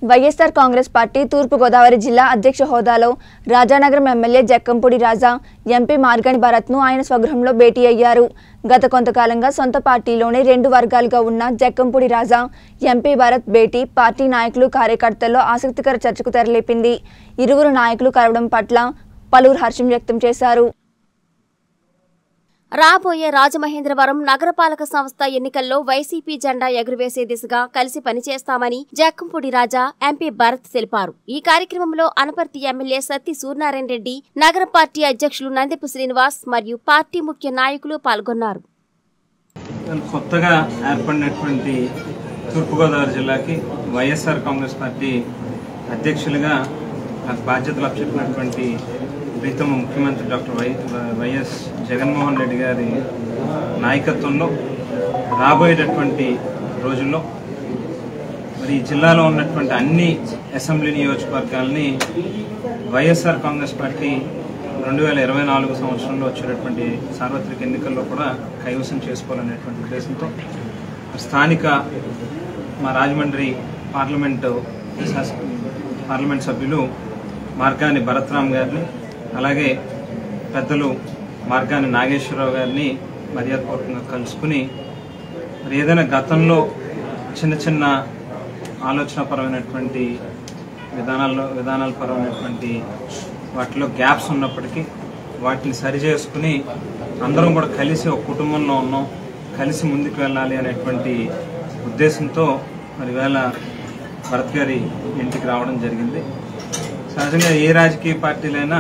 YSR Congress party తూర్పుగోదావరి జిల్లా అధ్యక్ష హోదాలో రాజానగరం ఎమ్మెల్యే జక్కంపూడి రాజా ఎంపీ మార్గని భరత్ను ఆయన స్వగృహంలో భేటీ అయ్యారు గత కొంతకాలంగా సొంత పార్టీలోనే రెండు వర్గాలుగా ఉన్న జక్కంపూడి రాజా ఎంపీ భరత్ భేటీ పార్టీ నాయకులు కార్యకర్తల్లో ఆసక్తికర చర్చకు తెరలేపింది ఇరువురు నాయకులు కలవడం పట్ల పలువురు హర్షం వ్యక్తం చేశారు రాబోయే రాజమహేంద్రవరం నగరపాలక సంస్థ ఎన్నికల్లో వైసీపీ జెండా ఎగురవేసే దిశగా కలిసి పనిచేస్తామని జక్కంపూడి రాజా ఎంపీ భరత్ తెలిపారు ఈ కార్యక్రమంలో అనపర్తి ఎమ్మెల్యే సత్తి సూర్యనారాయణ రెడ్డి నగర పార్టీ అధ్యక్షులు నందిపు శ్రీనివాస్ మరియు పార్టీ ముఖ్య నాయకులు పాల్గొన్నారు కొత్తగా ఏర్పడినటువంటి తూర్పుగోదావరి జిల్లాకి వైఎస్ఆర్ కాంగ్రెస్ పార్టీ అధ్యక్షులుగా నాకు బాధ్యతలు అప్పచెప్పినటువంటి ప్రీతమ ముఖ్యమంత్రి doctor Y YS Jaganmohan Reddy గారి నాయకత్వంలో రాబోయేటటువంటి రోజుల్లో మరి ఈ జిల్లాలో ఉన్నటువంటి అన్ని అసెంబ్లీ నియోజకవర్గాల్ని వైఎస్ఆర్ కాంగ్రెస్ పార్టీ రెండు వేల ఇరవై నాలుగు సంవత్సరంలో వచ్చేటటువంటి సార్వత్రిక ఎన్నికల్లో కూడా కైవసం చేసుకోవాలనేటువంటి ఉద్దేశంతో స్థానిక మా రాజమండ్రి పార్లమెంటు శాస- పార్లమెంట్ సభ్యులు మార్గాని భరత్రామ్ గారిని అలాగే పెద్దలు మార్గాని నాగేశ్వరరావు గారిని మర్యాదపూర్వకంగా కలుసుకుని మరి ఏదైనా గతంలో చిన్న చిన్న ఆలోచనపరమైనటువంటి విధానాల్లో విధానాల పరమైనటువంటి వాటిలో గ్యాప్స్ ఉన్నప్పటికీ వాటిని సరి చేసుకుని అందరం కూడా కలిసి ఒక కుటుంబంలో ఉన్నాం కలిసి ముందుకు వెళ్ళాలి అనేటువంటి ఉద్దేశంతో మరి వేళ భరత్ గారి ఇంటికి రావడం జరిగింది సహజంగా ఏ రాజకీయ పార్టీలైనా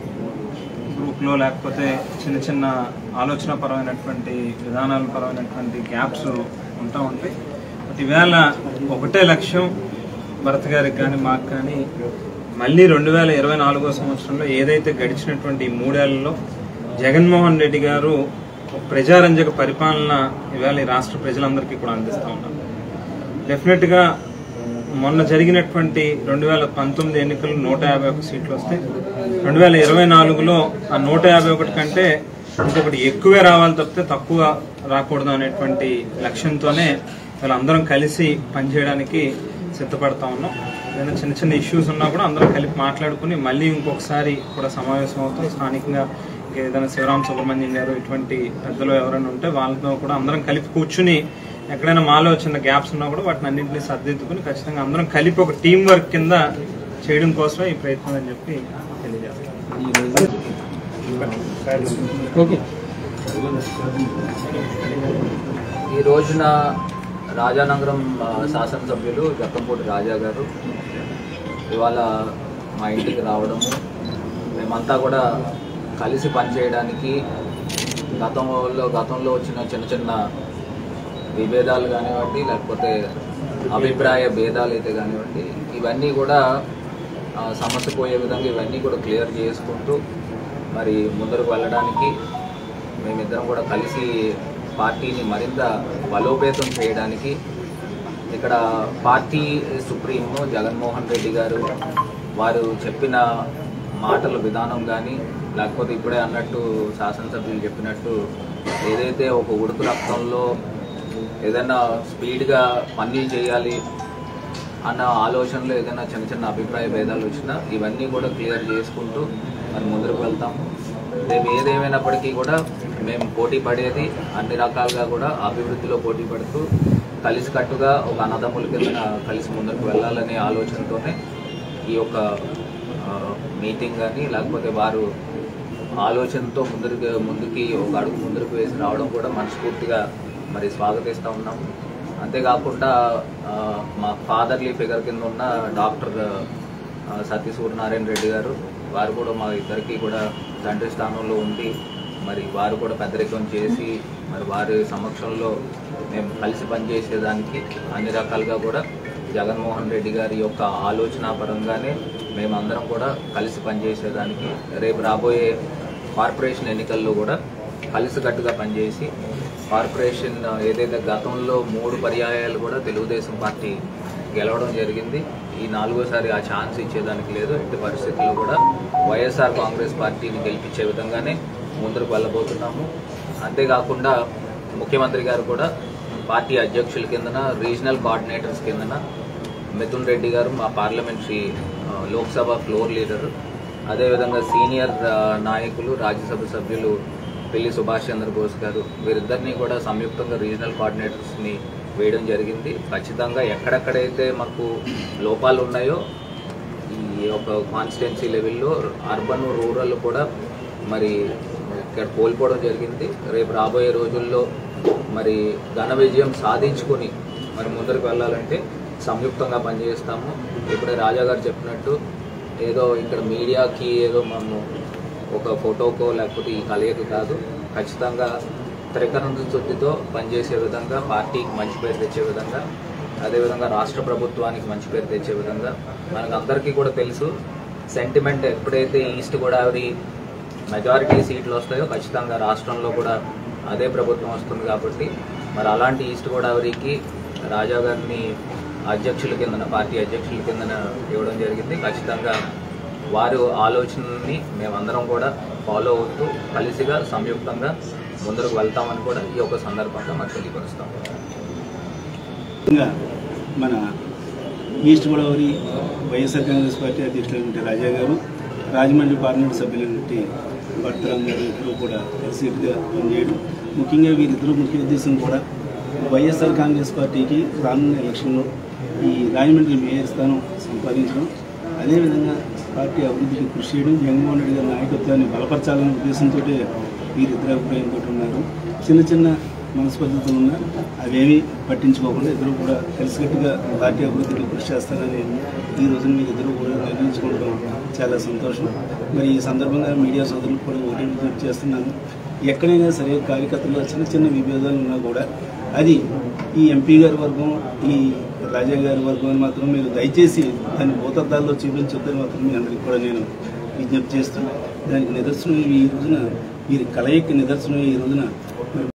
గ్రూప్లో లేకపోతే చిన్న చిన్న ఆలోచన పరమైనటువంటి విధానాల పరమైనటువంటి గ్యాప్స్ ఉంటా ఉంటాయి బట్ ఈవేళ ఒకటే లక్ష్యం భరత్ గారికి కానీ మాకు కానీ మళ్ళీ రెండు వేల ఇరవై నాలుగో సంవత్సరంలో ఏదైతే గడిచినటువంటి ఈ మూడేళ్లలో జగన్మోహన్ రెడ్డి గారు ఒక ప్రజారంజక పరిపాలన ఈవేళ ఈ రాష్ట్ర ప్రజలందరికీ కూడా అందిస్తూ ఉన్నారు డెఫినెట్గా మొన్న జరిగినటువంటి రెండు వేల పంతొమ్మిది ఎన్నికలు నూట యాభై ఒక సీట్లు వస్తే రెండు వేల ఇరవై నాలుగులో ఆ నూట యాభై ఒకటి కంటే ఇంకొకటి ఎక్కువే రావాలి తప్పితే తక్కువ రాకూడదు అనేటువంటి లక్ష్యంతోనే వీళ్ళందరం కలిసి పనిచేయడానికి సిద్ధపడతా ఉన్నాం ఏదైనా చిన్న చిన్న ఇష్యూస్ ఉన్నా కూడా అందరం కలిపి మాట్లాడుకుని మళ్ళీ ఇంకొకసారి కూడా సమావేశం అవుతాం స్థానికంగా ఏదైనా శివరాం సుబ్రహ్మణ్యం గారు ఇటువంటి పెద్దలు ఎవరైనా ఉంటే వాళ్ళతో కూడా అందరం కలిపి కూర్చుని ఎక్కడైనా మాలో చిన్న గ్యాప్స్ ఉన్నా కూడా వాటిని అన్నింటినీ సర్దిద్దుకుని ఖచ్చితంగా అందరం కలిపి ఒక టీం వర్క్ కింద చేయడం కోసమే ఈ ప్రయత్నం అని చెప్పి తెలియజేస్తాం ఈ రోజున రాజానగరం ఆ, శాసనసభ్యులు జక్కంపూడి రాజా గారు ఇవాళ మా ఇంటికి రావడము మేమంతా కూడా కలిసి పనిచేయడానికి గతంలో గతంలో వచ్చిన చిన్న చిన్న విభేదాలు కానివ్వండి లేకపోతే అభిప్రాయ భేదాలు అయితే కానివ్వండి ఇవన్నీ కూడా ఆ, సమస్య పోయే విధంగా ఇవన్నీ కూడా క్లియర్ చేసుకుంటూ మరి ముందరకు వెళ్ళడానికి మేమిద్దరం కూడా కలిసి పార్టీని మరింత బలోపేతం చేయడానికి ఇక్కడ పార్టీ సుప్రీం జగన్మోహన్ రెడ్డి గారు వారు చెప్పిన మాటల విధానం కానీ లేకపోతే ఇప్పుడే అన్నట్టు శాసనసభ్యులు చెప్పినట్టు ఏదైతే ఒక ఉడుకు రక్తంలో ఏదైనా స్పీడ్గా పనులు చేయాలి అన్న ఆలోచనలో ఏదైనా చిన్న చిన్న అభిప్రాయ భేదాలు వచ్చినా ఇవన్నీ కూడా క్లియర్ చేసుకుంటూ మరి ముందుకు వెళ్తాం రేపు ఏదేమైనప్పటికీ కూడా మేము పోటీ పడేది అన్ని రకాలుగా కూడా అభివృద్ధిలో పోటీ పడుతూ కలిసికట్టుగా ఒక అన్నదమ్ముల కింద కలిసి ముందుకు వెళ్ళాలనే ఆలోచనతోనే ఈ యొక్క ఆ, మీటింగ్ కానీ లేకపోతే వారు ఆలోచనతో ముందుకు ముందుకి ఒక అడుగు ముందుకు వేసి రావడం కూడా మనస్ఫూర్తిగా మరి స్వాగతిస్తూ ఉన్నాము అంతేకాకుండా ఆ, మా ఫాదర్లీ ఫిగర్ కింద ఉన్న డాక్టర్ ఆ, సతీ సూర్యనారాయణ రెడ్డి గారు వారు కూడా మా ఇద్దరికి కూడా తండ్రి స్థానంలో ఉండి మరి వారు కూడా పెద్దరికం చేసి మరి వారి సమక్షంలో మేము కలిసి పనిచేసేదానికి అన్ని రకాలుగా కూడా జగన్మోహన్ రెడ్డి గారి యొక్క ఆలోచన పరంగానే మేమందరం కూడా కలిసి పనిచేసేదానికి రేపు రాబోయే కార్పొరేషన్ ఎన్నికల్లో కూడా కలిసికట్టుగా పనిచేసి కార్పొరేషన్ ఏదైతే గతంలో మూడు పర్యాయాలు కూడా తెలుగుదేశం పార్టీ గెలవడం జరిగింది ఈ నాలుగోసారి ఆ ఛాన్స్ ఇచ్చేదానికి లేదు ఎట్టి పరిస్థితుల్లో కూడా వైఎస్ఆర్ కాంగ్రెస్ పార్టీని గెలిపించే విధంగానే ముందుకు వెళ్ళబోతున్నాము అంతేకాకుండా ముఖ్యమంత్రి గారు కూడా పార్టీ అధ్యక్షుల కిందన రీజనల్ కోఆర్డినేటర్స్ కిందన మిథున్ రెడ్డి గారు మా పార్లమెంటరీ ఆ, లోక్సభ ఫ్లోర్ లీడర్ అదేవిధంగా సీనియర్ ఆ, నాయకులు రాజ్యసభ సభ్యులు పిల్లి సుభాష్ చంద్రబోస్ గారు వీరిద్దరిని కూడా సంయుక్తంగా రీజనల్ కోఆర్డినేటర్స్ని వేయడం జరిగింది ఖచ్చితంగా ఎక్కడెక్కడైతే మాకు లోపాలు ఉన్నాయో ఈ ఒక కాన్స్టిట్యున్సీ లెవెల్లో అర్బన్ రూరల్ కూడా మరి ఇక్కడ కోల్పోవడం జరిగింది రేపు రాబోయే రోజుల్లో మరి ఘన విజయం సాధించుకొని మరి ముందరికి వెళ్ళాలంటే సంయుక్తంగా పనిచేస్తాము ఇప్పుడే రాజా గారు చెప్పినట్టు ఏదో ఇక్కడ మీడియాకి ఏదో మనము ఒక ఫోటోకో లేకపోతే ఈ కలయిక కాదు ఖచ్చితంగా త్రికరణ శుద్ధితో పనిచేసే విధంగా పార్టీకి మంచి పేరు తెచ్చే విధంగా అదేవిధంగా రాష్ట్ర ప్రభుత్వానికి మంచి పేరు తెచ్చే విధంగా మనకు అందరికీ కూడా తెలుసు సెంటిమెంట్ ఎప్పుడైతే ఈస్ట్ గోదావరి మెజారిటీ సీట్లు వస్తాయో ఖచ్చితంగా రాష్ట్రంలో కూడా అదే ప్రభుత్వం వస్తుంది కాబట్టి మరి అలాంటి ఈస్ట్ గోదావరికి రాజా గారిని అధ్యక్షుల కిందన పార్టీ అధ్యక్షుల కిందన ఇవ్వడం జరిగింది ఖచ్చితంగా వారి ఆలోచనని మేమందరం కూడా ఫాలో అవుతూ కలిసిగా సంయుక్తంగా ముందుకు వెళ్తామని కూడా ఈ యొక్క సందర్భంగా మరి తెలియపరుస్తాం ముఖ్యంగా మన east Godavari YSR Congress party అధ్యక్షులైనటువంటి రాజా గారు రాజమండ్రి పార్లమెంట్ సభ్యులైనటువంటి భర్తరాం గారు ఇద్దరు కూడా కలిసిగా పనిచేయడం ముఖ్యంగా వీరిద్దరు ముఖ్య ఉద్దేశం కూడా వైఎస్ఆర్ కాంగ్రెస్ పార్టీకి రానున్న ఎలక్షన్లో ఈ రాజమండ్రి మేయర్ స్థానం సంపాదించడం అదేవిధంగా పార్టీ అభివృద్ధికి కృషి చేయడం జగన్మోహన్ రెడ్డి గారి నాయకత్వాన్ని బలపరచాలనే ఉద్దేశంతో వీరిద్దరు అభిప్రాయంతో ఉన్నారు చిన్న చిన్న మనస్పద్ధతులు ఉన్నా అవేమీ పట్టించుకోకుండా ఇద్దరు కూడా కలిసికట్టుగా పార్టీ అభివృద్ధికి కృషి చేస్తారని ఈ రోజున మీరు ఇద్దరు కూడా నిర్ణయించుకోవడం చాలా సంతోషం మరి ఈ సందర్భంగా మీడియా సోదరులకు కూడా ఒకటి విజ్ఞప్తి చేస్తున్నాను ఎక్కడైనా సరే కార్యకర్తల్లో చిన్న చిన్న విభేదాలు ఉన్నా కూడా అది ఈ ఎంపీ గారి వర్గం ఈ రాజా గారి వర్గం అని మాత్రం మీరు దయచేసి దాన్ని భూతద్దాల్లో చూపించొద్దని మాత్రం మీ అందరికీ కూడా నేను విజ్ఞప్తి చేస్తూ దానికి నిదర్శనం ఈ రోజున వీరి కలయిక నిదర్శనం ఈ రోజున